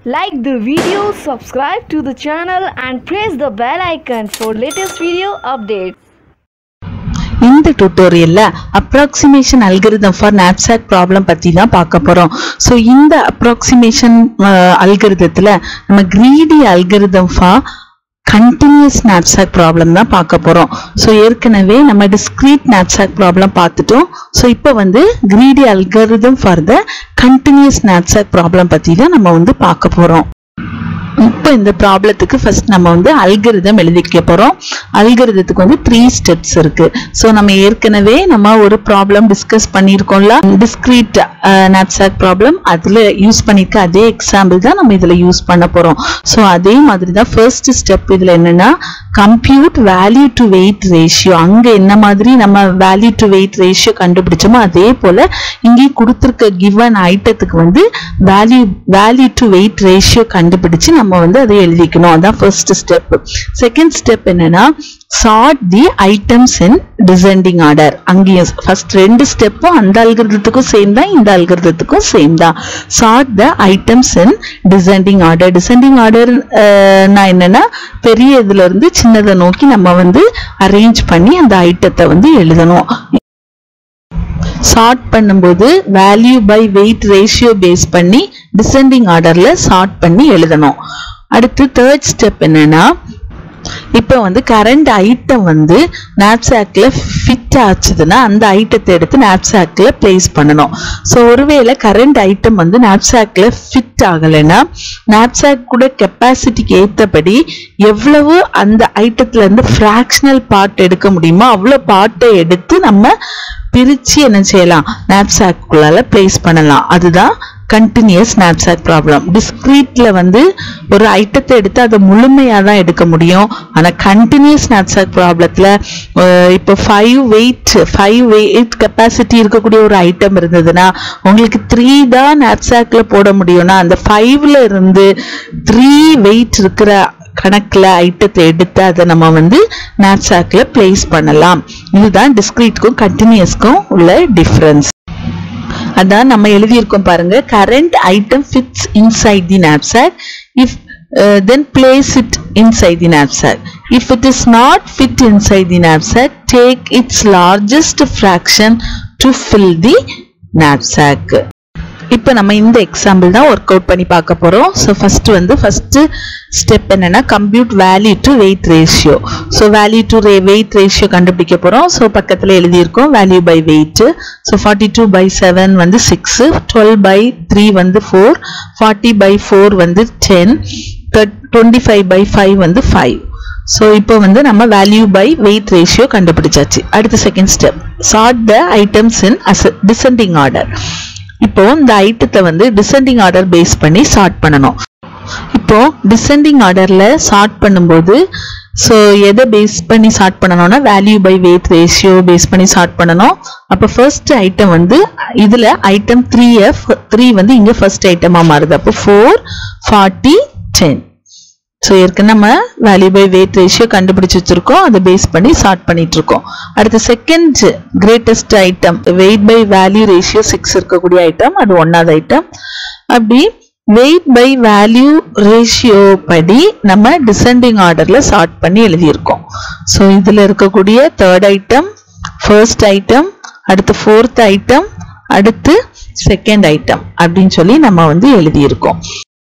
Like the video, subscribe to the channel and press the bell icon for latest video updates. இந்த டுட்டோரியல்ல approximation algorithm for knapsack problem பத்தி தான் பார்க்க போறோம் so இந்த approximation அல்கிரிதத்துல நம்ம greedy algorithm for continuous knapsack problem தான் பார்க்க போறோம் ஸோ ஏற்கனவே நம்ம டிஸ்கிரீட் knapsack ப்ராப்ளம் பார்த்துட்டோம் ஸோ இப்போ வந்து greedy algorithm for the continuous knapsack problem பத்தி தான் நம்ம வந்து பார்க்க போறோம் இப்போ இந்த ப்ராப்ளத்துக்கு ஃபர்ஸ்ட் நம்ம வந்து அல்கிரிதம் எழுதிக்க போறோம் அல்கிரிதத்துக்கு வந்து த்ரீ ஸ்டெப்ஸ் இருக்கு ஸோ நம்ம ஏற்கனவே நம்ம ஒரு ப்ராப்ளம் டிஸ்கஸ் பண்ணியிருக்கோம்ல டிஸ்கிரீட் knapsack ப்ராப்ளம் அதுல யூஸ் பண்ணிருக்க அதே எக்ஸாம்பிள் தான் நம்ம இதுல யூஸ் பண்ண போறோம் ஸோ அதே மாதிரி தான் ஃபர்ஸ்ட் ஸ்டெப் இதுல என்னன்னா compute value to weight ratio அங்க என்ன மாதிரி நம்ம வேல்யூ டு வெயிட் ரேஷியோ கண்டுபிடிச்சோமோ அதே போல இங்கே கொடுத்துருக்க கிவன் ஐட்டத்துக்கு வந்து value value to weight ratio கண்டுபிடிச்சு நம்ம வந்து அதை எழுதிக்கணும் அதான் ஃபர்ஸ்ட் ஸ்டெப் செகண்ட் ஸ்டெப் என்னன்னா sort the items in descending order அங்கேயும் ஃபர்ஸ்ட் ரெண்டு ஸ்டெப்பும் அந்த அல்கிருதத்துக்கும் சேம் தான் இந்த அல்கிருதத்துக்கும் சேம் தான் sort the items in descending order descending order நான் என்னன்னா பெரிய இதுல இருந்து சின்னதை நோக்கி நம்ம வந்து அரேஞ்ச் பண்ணி அந்த ஐட்டத்தை வந்து எழுதணும் சார்ட் பண்ணும்போது value by weight ratio base பண்ணி டிசெண்டிங் ஆர்டர்ல சார்ட் பண்ணி எழுதணும் அடுத்து தேர்ட் ஸ்டெப் என்னன்னா இப்போ வந்து கரண்ட் ஐட்டம் வந்து நாப்சாக்ல ஃபிட் ஆச்சுதுன்னா அந்த ஐட்டத்தை எடுத்து நாப்சாக்ல பிளேஸ் பண்ணணும் ஸோ ஒருவேளை கரண்ட் ஐட்டம் வந்து நாப்சாக்ல ஃபிட் ஆகலைன்னா நாப்சாக் கூட கெப்பாசிட்டிக்கு ஏற்றபடி எவ்வளவு அந்த ஐட்டத்துல இருந்து ஃப்ராக்ஷனல் பார்ட் எடுக்க முடியுமோ அவ்வளோ பார்ட்டை எடுத்து நம்ம பிரிச்சு என்ன செய்யலாம் நாப்சாக்குள்ளால பிளேஸ் பண்ணலாம் அதுதான் கண்டினியூஸ் knapsack ப்ராப்ளம் டிஸ்க்ரீட்ல வந்து ஒரு ஐட்டத்தை எடுத்து அதை முழுமையா தான் எடுக்க முடியும் ஆனா கண்டினியூஸ் knapsack ப்ராப்ளத்துல இப்போ five weight five weight capacity இருக்கக்கூடிய ஒரு ஐட்டம் இருந்ததுன்னா உங்களுக்கு த்ரீ தான் knapsackல போட முடியும்னா அந்த ஃபைவ்ல இருந்து த்ரீ வெயிட் இருக்கிற கணக்குல ஐட்டத்தை எடுத்து அதை நம்ம வந்து knapsackல பிளேஸ் பண்ணலாம் இதுதான் டிஸ்க்ரீட்க்கும் கண்டினியூஸ்க்கும் உள்ள டிஃபரன்ஸ் அதான் நம்ம எழுதியிருக்கோம் பாருங்க current item fits inside the knapsack if then place it inside the knapsack if it is not fit inside the knapsack take its largest fraction to fill the knapsack இப்போ நம்ம இந்த எக்ஸாம்பிள் தான் work out பண்ணி பார்க்க போறோம் so first வந்து first step என்னன்னா compute value to weight ratio so value to weight ratio கண்டுபிடிக்க போறோம் ஸோ பக்கத்தில் எழுதியிருக்கோம் value by weight so forty two by seven வந்து சிக்ஸ் டுவெல் பை த்ரீ வந்து ஃபோர் ஃபார்ட்டி பை ஃபோர் வந்து ten twenty five by five வந்து five so இப்போ வந்து நம்ம வேல்யூ பை வெயிட் ரேஷியோ கண்டுபிடிச்சாச்சு அடுத்த second step sort the items in descending order இப்போ இந்த ஐட்டத்தை வந்து டிசெண்டிங் ஆர்டர் பேஸ் பண்ணி சார்ட் பண்ணணும் இப்போ டிசெண்டிங் ஆர்டர்ல சார்ட் பண்ணும்போது ஸோ எதை பேஸ் பண்ணி சார்ட் பண்ணணும்னா value by weight ratio base பண்ணி சார்ட் பண்ணணும் அப்போ ஃபர்ஸ்ட் ஐட்டம் வந்து இதுல ஐட்டம் த்ரீ எஃப் த்ரீ வந்து இங்க ஃபர்ஸ்ட் ஐட்டமா மாறுது அப்போ ஃபோர் ஃபார்ட்டி டென் ஸோ ஏற்கனவே நம்ம வேல்யூ பை வெயிட் ரேஷியோ கண்டுபிடிச்சு வச்சிருக்கோம் அதை பேஸ் பண்ணி சார்ட் பண்ணிட்டு இருக்கோம் அடுத்த second greatest item weight by value ratio six இருக்கக்கூடிய ஐட்டம் அது ஒன்னாவது ஐட்டம் அப்படி வெயிட் பை வேல்யூ ரேஷியோ படி நம்ம டிசெண்டிங் ஆர்டர்ல சார்ட் பண்ணி எழுதியிருக்கோம் ஸோ இதுல இருக்கக்கூடிய தேர்ட் ஐட்டம் ஃபர்ஸ்ட் ஐட்டம் அடுத்து ஃபோர்த் ஐட்டம் அடுத்து செகண்ட் ஐட்டம் அப்படின்னு சொல்லி நம்ம வந்து எழுதியிருக்கோம்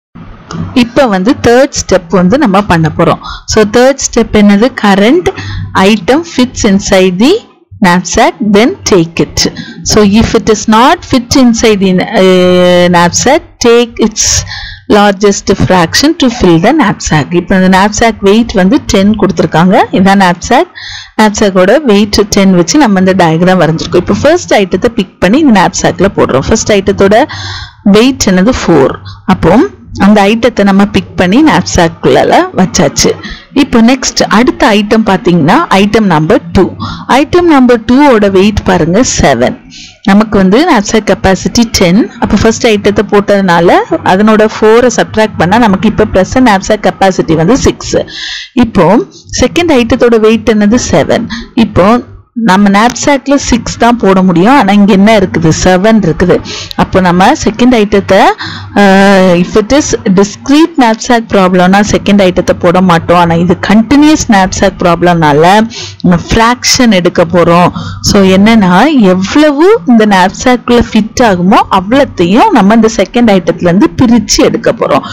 இப்போ வந்து தேர்ட் ஸ்டெப் வந்து நம்ம பண்ண போறோம் ஸோ தேர்ட் ஸ்டெப் என்னது current item fits inside the knapsack then take it so if it is not fit inside the uh, knapsack take its largest fraction to fill the knapsack இப்போ இந்த knapsack weight வந்து 10 கொடுத்துருக்காங்க இதான் knapsack knapsackோட weight 10 வச்சு நம்ம இந்த diagram வரைஞ்சிருக்கோம் இப்போ first ஐட்டத்தை பிக் பண்ணி இந்த knapsackல போடுறோம் ஃபர்ஸ்ட் ஐட்டத்தோட weight என்னது 4 அப்போ அந்த ஐட்டத்தை நம்ம பிக் பண்ணி knapsackக்குள்ள வச்சாச்சு இப்போ நெக்ஸ்ட் அடுத்த ஐட்டம் பார்த்தீங்கன்னா item number two item number டூவோட வெயிட் பாருங்க செவன் நமக்கு வந்து நாப்சாக் கெப்பாசிட்டி டென் அப்போ ஃபர்ஸ்ட் ஐட்டத்தை போட்டதுனால அதனோட ஃபோரை சப்ட்ராக்ட் பண்ணால் நமக்கு இப்போ ப்ரெசன்ட் நாப்சாக் கெப்பாசிட்டி வந்து சிக்ஸ் இப்போ செகண்ட் ஐட்டத்தோட வெயிட் என்னது செவன் இப்போ நம்ம நாப்சாக்ல சிக்ஸ் தான் போட முடியும் ஆனா இங்க என்ன இருக்குது செவன் இருக்குது அப்போ நம்ம செகண்ட் ஐட்டத்தை if it is discrete knapsack ப்ராப்ளம்னா செகண்ட் ஐட்டத்தை போட மாட்டோம் ஆனா இது கண்டினியூஸ் நாப்சாக் ப்ராப்ளம்னால நம்ம ஃப்ராக்ஷன் எடுக்க போறோம் ஸோ என்னன்னா எவ்வளவு இந்த நாப்சாக்ல ஃபிட் ஆகுமோ அவ்வளத்தையும் நம்ம இந்த செகண்ட் ஐட்டத்துல இருந்து பிரிச்சு எடுக்க போறோம்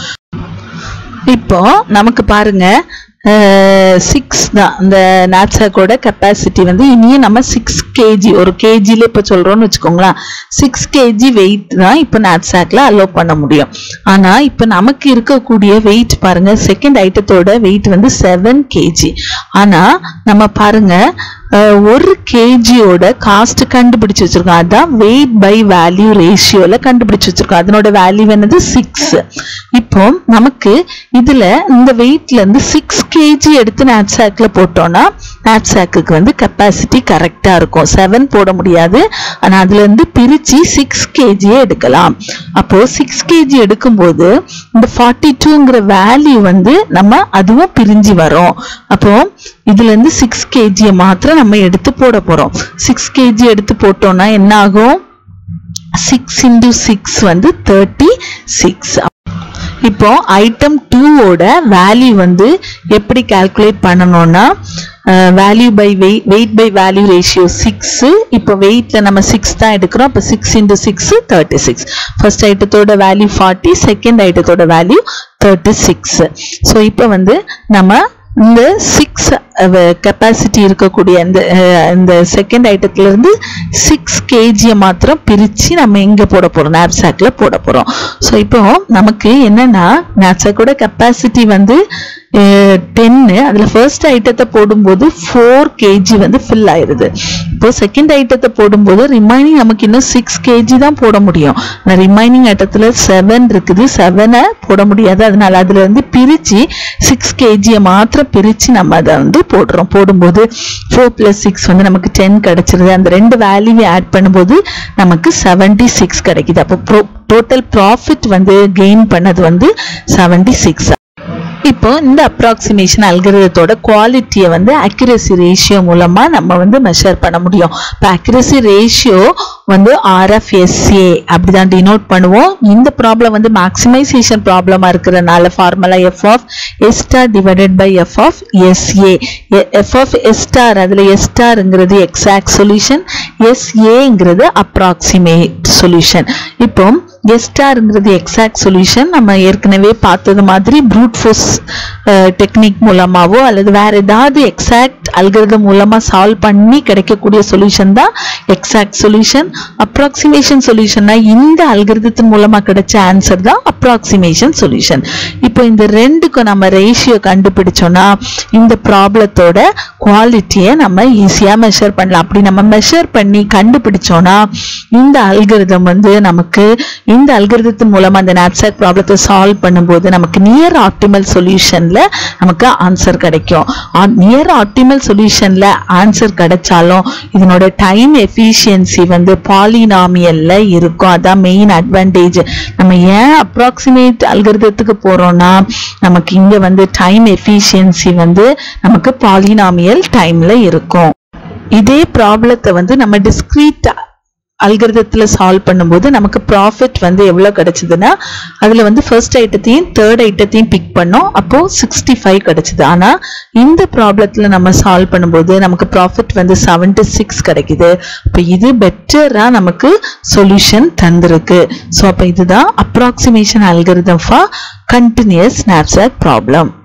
இப்போ நமக்கு பாருங்க சிக்ஸ் தான் இந்த நாட்சாக்கோட கெப்பாசிட்டி வந்து இனியும் நம்ம சிக்ஸ் கேஜி ஒரு கேஜில இப்போ சொல்றோம்னு வச்சுக்கோங்களேன் சிக்ஸ் கேஜி வெயிட் தான் இப்போ நாட்சாக்ல அலோவ் பண்ண முடியும் ஆனா இப்போ நமக்கு இருக்கக்கூடிய வெயிட் பாருங்க செகண்ட் ஐட்டத்தோட வெயிட் வந்து செவன் கேஜி ஆனா நம்ம பாருங்க அஹ், ஒரு கேஜியோட காஸ்ட் கண்டுபிடிச்சு வச்சிருக்கோம் அதான் வெயிட் பை வேல்யூ ரேஷியோல கண்டுபிடிச்சு வச்சிருக்கோம் அதனோட வேல்யூ என்னது சிக்ஸ் இப்போ நமக்கு இதுல இந்த வெயிட்ல இருந்து சிக்ஸ் கேஜி எடுத்து நாட்சாக்ல போட்டோம்னா நாட்சாக்கு வந்து கெப்பாசிட்டி கரெக்டா இருக்கும் செவன் போட முடியாது ஆனா அதுல இருந்து பிரிச்சு சிக்ஸ் கேஜியே எடுக்கலாம் அப்போ சிக்ஸ் கேஜி எடுக்கும்போது இந்த ஃபார்ட்டி டூங்கிற வேல்யூ வந்து நம்ம அதுவும் பிரிஞ்சு வரும் அப்போ இதுல இருந்து சிக்ஸ் கேஜியை மாத்திரம் நம்ம எடுத்து போட போறோம் சிக்ஸ் கேஜி எடுத்து போட்டோம்னா என்ன ஆகும் சிக்ஸ் இன்டூ சிக்ஸ் வந்து தேர்ட்டி சிக்ஸ் இப்போ ஐட்டம் டூவோட வேல்யூ வந்து எப்படி கால்குலேட் பண்ணணும்னா value by weight weight by value ratio six இப்போ வெயிட்ல நம்ம சிக்ஸ் தான் எடுக்கிறோம் அப்போ six into six thirty six first ஐட்டத்தோட வேல்யூ ஃபார்ட்டி செகண்ட் ஐட்டத்தோட வேல்யூ தேர்ட்டி சிக்ஸ் ஸோ இப்போ வந்து நம்ம இந்த சிக்ஸ் கெப்பாசிட்டி இருக்கக்கூடிய இந்த அஹ், இந்த செகண்ட் ஐட்டத்துல இருந்து சிக்ஸ் கேஜியை மாத்திரம் பிரிச்சு நம்ம எங்க போட போறோம் நாப்சாக்ல போட போறோம் ஸோ இப்போ நமக்கு என்னன்னா நாப்சாக்கோட கெப்பாசிட்டி வந்து டென்னு அதில் ஃபர்ஸ்ட் ஐட்டத்தை போடும்போது ஃபோர் கேஜி வந்து ஃபில் ஆயிருது இப்போ செகண்ட் ஐட்டத்தை போடும்போது ரிமைனிங் நமக்கு இன்னும் சிக்ஸ் கேஜி தான் போட முடியும் ஆனால் ரிமைனிங் ஐட்டத்தில் செவன் இருக்குது செவனை போட முடியாது அதனால அதுல இருந்து பிரிச்சு சிக்ஸ் கேஜியை மாத்திரம் பிரிச்சு நம்ம அதை வந்து போடுறோம் போடும்போது ஃபோர் பிளஸ் சிக்ஸ் வந்து நமக்கு டென் கிடைச்சிருது அந்த ரெண்டு வேல்யூவை ஆட் பண்ணும்போது நமக்கு செவன்டி சிக்ஸ் கிடைக்குது அப்போ டோட்டல் ப்ராஃபிட் வந்து கெயின் பண்ணது வந்து செவன்டி சிக்ஸ் இப்போ இந்த அப்ராக்சிமேஷன் அல்கரிதத்தோட குவாலிட்டியை வந்து அக்யூரசி ரேஷியோ மூலமா நம்ம வந்து மெஷர் பண்ண முடியும் இப்போ அக்யூரசி ரேஷியோ வந்து ஆர்எஃப்எஸ்ஏ அப்படிதான் டினோட் பண்ணுவோம் இந்த ப்ராப்ளம் வந்து மேக்ஸிமைசேஷன் ப்ராப்ளமா இருக்கிறதுனால formula F of S star divided by F of S A F of S star அதுல எஸ் ஸ்டார்ங்கிறது எக்ஸாக்ட் சொல்யூஷன் எஸ்ஏங்கிறது அப்ராக்சிமேட் சொல்யூஷன் இப்போ எஸ் ஸ்டார்ங்கிறது எக்ஸாக்ட் சொல்யூஷன் நம்ம ஏற்கனவே பார்த்தது மாதிரி ப்ரூட் ஃபோர்ஸ் டெக்னிக் மூலமாவோ அல்லது வேற ஏதாவது எக்ஸாக்ட் அல்கரிதம் மூலமா சால்வ் பண்ணி கிடைக்கக்கூடிய சொல்யூஷன் தான் எக்ஸாக்ட் சொல்யூஷன் அப்ராக்சிமேஷன் சொல்யூஷன்னா இந்த அல்கரிதத்தின் மூலமா கிடைச்ச ஆன்சர் தான் அப்ராக்சிமேஷன் சொல்யூஷன் இப்போ இந்த ரெண்டுக்கும் நம்ம ரேஷியோ கண்டுபிடிச்சோம்னா இந்த ப்ராப்ளத்தோட குவாலிட்டியை நம்ம ஈஸியா மெஷர் பண்ணலாம் அப்படி நம்ம மெஷர் பண்ணி கண்டுபிடிச்சோம்னா இந்த அல்கரிதம் வந்து நமக்கு இந்த அல்கரிதத்தின் மூலமா அந்த நாப்சாக் ப்ராப்ளத்தை சால்வ் பண்ணும்போது நமக்கு நியர் ஆப்டிமல் சொல்யூஷன்ல நமக்கு ஆன்சர் கிடைக்கும் நியர் ஆப்டிமல் சொல்யூஷன்ல ஆன்சர் கிடைச்சாலும் இதனோட டைம் எஃபிஷியன்சி வந்து பாலினாமியல்ல இருக்கும் அதான் மெயின் அட்வான்டேஜ் நம்ம ஏன் அப்ராக்சிமேட் அல்கரிதத்துக்கு போறோம்னா நமக்கு இங்க வந்து டைம் எஃபிஷியன்சி வந்து நமக்கு பாலினாமியல் டைம்ல இருக்கும் இதே ப்ராப்ளத்தை வந்து நம்ம டிஸ்கிரீட் அல்கரிதத்துல சால்வ் பண்ணும்போது நமக்கு ப்ராஃபிட் வந்து எவ்வளவு கிடைச்சதுன்னா அதுல வந்து ஃபர்ஸ்ட் ஐட்டத்தையும் தேர்ட் ஐட்டத்தையும் பிக் பண்ணோம் அப்போ சிக்ஸ்டி ஃபைவ் கிடைச்சது ஆனா இந்த ப்ராப்ளத்துல நம்ம சால்வ் பண்ணும்போது நமக்கு ப்ராஃபிட் வந்து செவன்டி சிக்ஸ் கிடைக்குது அப்போ இது பெட்டரா நமக்கு சொல்யூஷன் தந்திருக்கு ஸோ அப்போ இதுதான் approximation algorithm for continuous knapsack problem